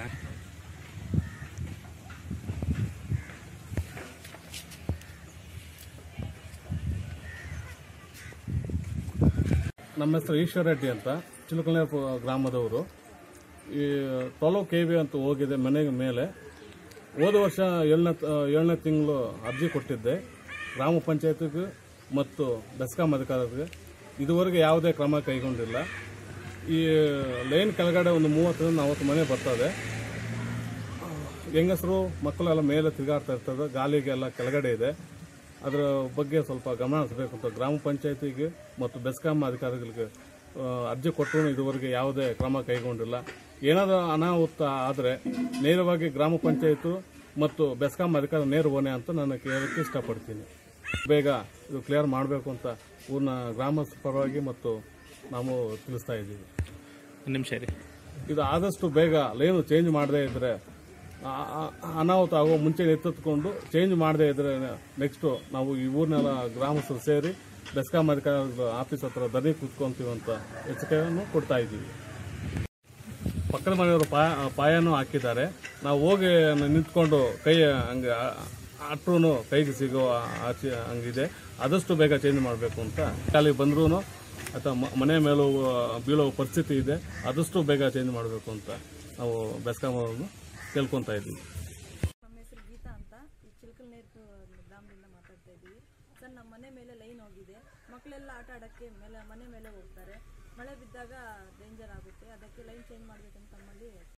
ಹೇಳ್ತೀರಾ ನಮ್ಮ ಹೆಸರು ಈಶ್ವರ ರೆಡ್ಡಿ ಅಂತ ಚಿಲಕಲ್ನೇ ಗ್ರಾಮದವರು ಈ ಟ್ವೆಲ್ವ್ ಕೆ ವಿ ಅಂತ ಹೋಗಿದೆ ಮನೆಗೆ ಮೇಲೆ ಹೋದ ವರ್ಷ ಏಳನೇ ಏಳನೇ ತಿಂಗಳು ಅರ್ಜಿ ಕೊಟ್ಟಿದ್ದೆ ಗ್ರಾಮ ಪಂಚಾಯತಿಗೆ ಮತ್ತು ಬೆಸ್ಕಾಂ ಅಧಿಕಾರಿಗೆ ಇದುವರೆಗೆ ಯಾವುದೇ ಕ್ರಮ ಕೈಗೊಂಡಿಲ್ಲ ಈ ಲೈನ್ ಕೆಳಗಡೆ ಒಂದು ಮೂವತ್ತರಿಂದ ನಲವತ್ತು ಮನೆ ಬರ್ತದೆ ಹೆಂಗಸರು ಮಕ್ಕಳೆಲ್ಲ ಮೇಲೆ ತಿರುಗಾಡ್ತಾ ಇರ್ತದೆ ಗಾಲಿಗೆಲ್ಲ ಕೆಳಗಡೆ ಇದೆ ಅದರ ಬಗ್ಗೆ ಸ್ವಲ್ಪ ಗಮನ ಹರಿಸಬೇಕು ಅಂತ ಗ್ರಾಮ ಪಂಚಾಯತಿಗೆ ಮತ್ತು ಬೆಸ್ಕಾಂ ಅಧಿಕಾರಿಗಳಿಗೆ ಆ, ಅರ್ಜಿ ಕೊಟ್ಟರು ಇದುವರೆಗೆ ಯಾವುದೇ ಕ್ರಮ ಕೈಗೊಂಡಿಲ್ಲ ಏನಾದರೂ ಅನಾಹುತ ಆದರೆ ನೇರವಾಗಿ ಗ್ರಾಮ ಪಂಚಾಯತು ಮತ್ತು ಬೆಸ್ಕಾಂ ಅಧಿಕಾರಿ ನೇರ ಹೊಣೆ ಅಂತ ನಾನು ಕೇಳಕ್ಕೆ ಇಷ್ಟಪಡ್ತೀನಿ ಬೇಗ ಇದು ಕ್ಲಿಯರ್ ಮಾಡಬೇಕು ಅಂತ ಊರಿನ ಗ್ರಾಮಸ್ಥರ ಪರವಾಗಿ ಮತ್ತು ನಾವು ತಿಳಿಸ್ತಾ ಇದ್ದೀವಿ ಒಂದು ನಿಮಿಷ ರೀ ಇದು ಆದಷ್ಟು ಬೇಗ ಲೈನು ಚೇಂಜ್ ಮಾಡದೇ ಇದ್ರೆ ಆ- ಆ- ಅನಾಹುತ ಆಗೋ ಮುಂಚೆ ಎತ್ತೆತ್ಕೊಂಡು ಚೇಂಜ್ ಮಾಡದೇ ಇದ್ರೆ ನೆಕ್ಸ್ಟ್ ನಾವು ಈ ಊರಿನೆಲ್ಲ ಗ್ರಾಮಸ್ಥರು ಸೇರಿ ಬೆಸ್ಕಾಂ ಅಧಿಕಾರಿಗಳ ಆಫೀಸ್ ಹತ್ರ ಧರಣಿ ಕೂತ್ಕೊಂತೀವಿ ಅಂತ ಎಚ್ಚರಿಕೆಯನ್ನು ಕೊಡ್ತಾ ಇದ್ದೀವಿ ಪಕ್ಕದ ಮನೆಯವರು ಪಾಯ ಪಾಯನೂ ಹಾಕಿದ್ದಾರೆ ನಾವು ಹೋಗಿ ನಿಂತ್ಕೊಂಡು ಕೈ ಹಂಗೆ ಅಟ್ರೂ ಕೈಗೆ ಸಿಗೋ ಆಚೆ ಹಂಗಿದೆ ಆದಷ್ಟು ಬೇಗ ಚೇಂಜ್ ಮಾಡಬೇಕು ಅಂತ ಅಲ್ಲಿ ಬಂದ್ರೂ ಅಥವಾ ಮ- ಮನೆ ಮೇಲೂ ಬೀಳೋ ಪರಿಸ್ಥಿತಿ ಇದೆ ಆದಷ್ಟು ಬೇಗ ಚೇಂಜ್ ಮಾಡಬೇಕು ಅಂತ ನಾವು ಬೆಸ್ಕಾಂ ಅವ್ರನ್ನು ಕೇಳ್ಕೊತಾ ಇದ್ದೀವಿ ನಮ್ಮ ಹೆಸರು ಗೀತಾ ಅಂತ ಈ ಚಿಲ್ಕಲ್ ನೇತು ಗ್ರಾಮದಿಂದ ಮಾತಾಡ್ತಾ ಇದ್ದೀವಿ ಸರ್ ನಮ್ಮ ಮನೆ ಮೇಲೆ ಲೈನ್ ಹೋಗಿದೆ ಮಕ್ಕಳೆಲ್ಲ ಆಟ ಆಡೋಕ್ಕೆ ಮೇಲೆ ಮನೆ ಮೇಲೆ ಹೋಗ್ತಾರೆ ಮಳೆ ಬಿದ್ದಾಗ ಡೇಂಜರ್ ಆಗುತ್ತೆ ಅದಕ್ಕೆ ಲೈನ್ ಚೇಂಜ್ ಮಾಡಬೇಕಂತ ನಮ್ಮಲ್ಲಿ